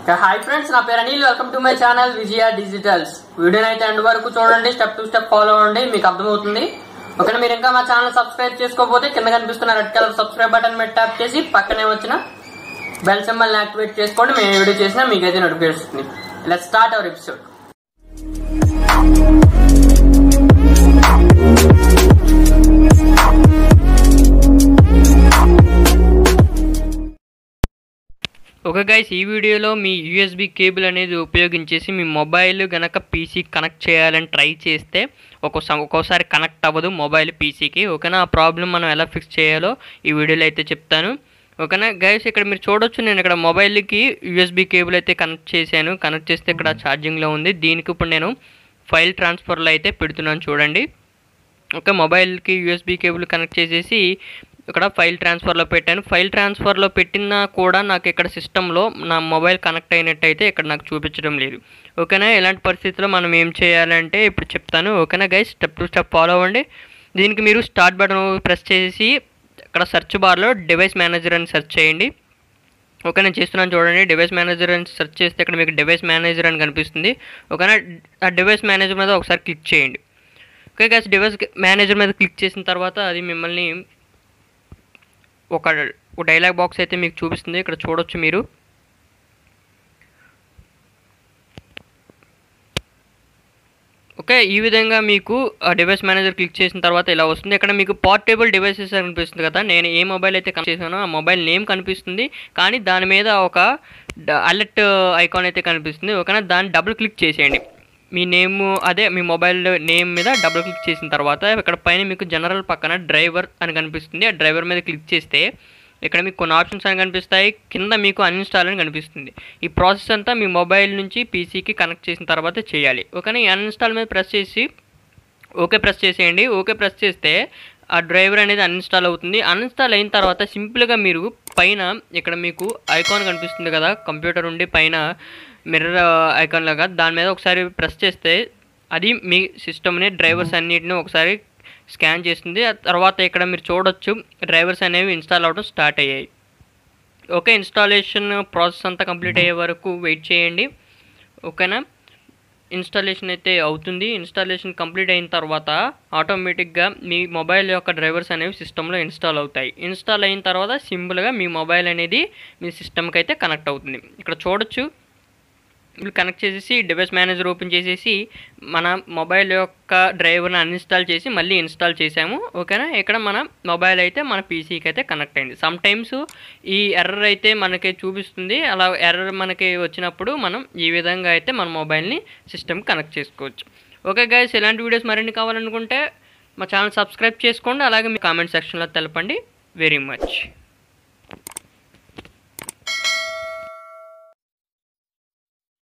hi friends నా పేరు Anil welcome to my channel Vijaya digitals వీడియోని అయితే ఎండ్ వరకు చూడండి స్టెప్ టు స్టెప్ ఫాలో అవ్వండి మీకు అర్థమవుతుంది ఓకే మీరు ఇంకా మా ఛానల్ సబ్స్క్రైబ్ చేసుకోకపోతే కింద కనిపిస్తున్న రెడ్ కలర్ సబ్స్క్రైబ్ బటన్ మీద ట్యాప్ చేసి పక్కనే వచ్చిన బెల్ సింబల్ యాక్టివేట్ చేసుకోండి మేము ఏ వీడియో చేసినా మీకైతే నోటిఫికేషన్ వస్తుంది let start our episode okay guys ఈ వీడియోలో మీ యూఎస్బి కేబుల్ అనేది ఉపయోగించేసి మీ మొబైల్ గనక పీసీ కనెక్ట్ చేయాలని ట్రై చేస్తే ఒక్కోసారి ఒక్కోసారి కనెక్ట్ అవ్వదు మొబైల్ పీసీకి ఓకేనా ఆ ప్రాబ్లం మనం ఎలా ఫిక్స్ చేయాలో ఈ వీడియోలో అయితే చెప్తాను ఓకేనా గైస్ ఇక్కడ మీరు చూడొచ్చు నేను ఇక్కడ మొబైల్కి యూఎస్బి కేబుల్ అయితే కనెక్ట్ చేశాను కనెక్ట్ చేస్తే ఇక్కడ ఛార్జింగ్లో ఉంది దీనికి ఇప్పుడు నేను ఫైల్ ట్రాన్స్ఫర్లో అయితే పెడుతున్నాను చూడండి ఓకే మొబైల్కి యూఎస్బి కేబుల్ కనెక్ట్ చేసేసి ఇక్కడ ఫైల్ ట్రాన్స్ఫర్లో పెట్టాను ఫైల్ ట్రాన్స్ఫర్లో పెట్టినా కూడా నాకు ఇక్కడ సిస్టంలో నా మొబైల్ కనెక్ట్ అయినట్టయితే ఇక్కడ నాకు చూపించడం లేదు ఓకేనా ఇలాంటి పరిస్థితుల్లో మనం ఏం చేయాలంటే ఇప్పుడు చెప్తాను ఓకేనా guys step to step follow అవ్వండి దీనికి మీరు స్టార్ట్ బటన్ ప్రెస్ చేసి ఇక్కడ సెర్చ్ బార్లో డివైస్ మేనేజర్ అని సెర్చ్ చేయండి ఓకే నేను చేస్తున్నాను చూడండి డివైస్ మేనేజర్ అని సెర్చ్ చేస్తే ఇక్కడ మీకు డివైస్ మేనేజర్ అని కనిపిస్తుంది ఓకేనా ఆ డివైస్ మేనేజర్ మీద ఒకసారి క్లిక్ చేయండి ఓకే గైస్ డివైస్ మేనేజర్ మీద క్లిక్ చేసిన తర్వాత అది మిమ్మల్ని ఒక ఒక డైలాగ్ బాక్స్ అయితే మీకు చూపిస్తుంది ఇక్కడ చూడొచ్చు మీరు ఓకే ఈ విధంగా మీకు ఆ డివైస్ మేనేజర్ క్లిక్ చేసిన తర్వాత ఇలా వస్తుంది ఇక్కడ మీకు పోర్టబుల్ డివైసెస్ కనిపిస్తుంది కదా నేను ఏ మొబైల్ అయితే కనెక్ట్ చేశానో ఆ మొబైల్ నేమ్ కనిపిస్తుంది కానీ దాని మీద ఒక అలర్ట్ ఐకాన్ అయితే కనిపిస్తుంది ఓకేనా దాన్ని డబుల్ క్లిక్ చేసేయండి మీ నేమ్ అదే మీ మొబైల్ నేమ్ మీద డబుల్ క్లిక్ చేసిన తర్వాత ఇక్కడ పైన మీకు జనరల్ పక్కన డ్రైవర్ అని కనిపిస్తుంది ఆ డ్రైవర్ మీద క్లిక్ చేస్తే ఇక్కడ మీకు కొన్ని ఆప్షన్స్ అని కనిపిస్తాయి కింద మీకు అన్ఇన్స్టాల్ అని కనిపిస్తుంది ఈ ప్రాసెస్ అంతా మీ మొబైల్ నుంచి పీసీకి కనెక్ట్ చేసిన తర్వాత చేయాలి ఓకేనా ఈ అన్ఇన్స్టాల్ మీద ప్రెస్ చేసి ఓకే ప్రెస్ చేసేయండి ఓకే ప్రెస్ చేస్తే ఆ డ్రైవర్ అనేది అన్ఇన్స్టాల్ అవుతుంది అన్ఇన్స్టాల్ అయిన తర్వాత సింపుల్గా మీరు పైన ఇక్కడ మీకు ఐకాన్ కనిపిస్తుంది కదా కంప్యూటర్ ఉండి పైన మిర్రర్ ఐకాన్ లాగా దాని మీద ఒకసారి ప్రెస్ చేస్తే అది మీ సిస్టమ్ని డ్రైవర్స్ అన్నిటిని ఒకసారి స్కాన్ చేస్తుంది ఆ తర్వాత ఇక్కడ మీరు చూడొచ్చు డ్రైవర్స్ అనేవి ఇన్స్టాల్ అవ్వడం స్టార్ట్ అయ్యాయి ఓకే ఇన్స్టాలేషన్ ప్రాసెస్ అంతా కంప్లీట్ అయ్యే వరకు వెయిట్ చేయండి ఓకేనా ఇన్స్టాలేషన్ అయితే అవుతుంది ఇన్స్టాలేషన్ కంప్లీట్ అయిన తర్వాత ఆటోమేటిక్గా మీ మొబైల్ యొక్క డ్రైవర్స్ అనేవి సిస్టంలో ఇన్స్టాల్ అవుతాయి ఇన్స్టాల్ అయిన తర్వాత సింపుల్గా మీ మొబైల్ అనేది మీ సిస్టమ్కి అయితే కనెక్ట్ అవుతుంది ఇక్కడ చూడొచ్చు ఇప్పుడు కనెక్ట్ చేసేసి డివైస్ మేనేజర్ ఓపెన్ చేసేసి మన మొబైల్ యొక్క డ్రైవర్ని అన్ఇన్స్టాల్ చేసి మళ్ళీ ఇన్స్టాల్ చేసాము ఓకేనా ఇక్కడ మన మొబైల్ అయితే మన పీసీకి అయితే కనెక్ట్ అయింది సమ్ టైమ్స్ ఈ ఎర్రర్ అయితే మనకి చూపిస్తుంది అలా ఎర్రర్ మనకి వచ్చినప్పుడు మనం ఈ విధంగా అయితే మన మొబైల్ని సిస్టమ్కి కనెక్ట్ చేసుకోవచ్చు ఓకే గైస్ ఇలాంటి వీడియోస్ మరిన్ని కావాలనుకుంటే మా ఛానల్ సబ్స్క్రైబ్ చేసుకోండి అలాగే మీ కామెంట్ సెక్షన్లో తెలపండి వెరీ మచ్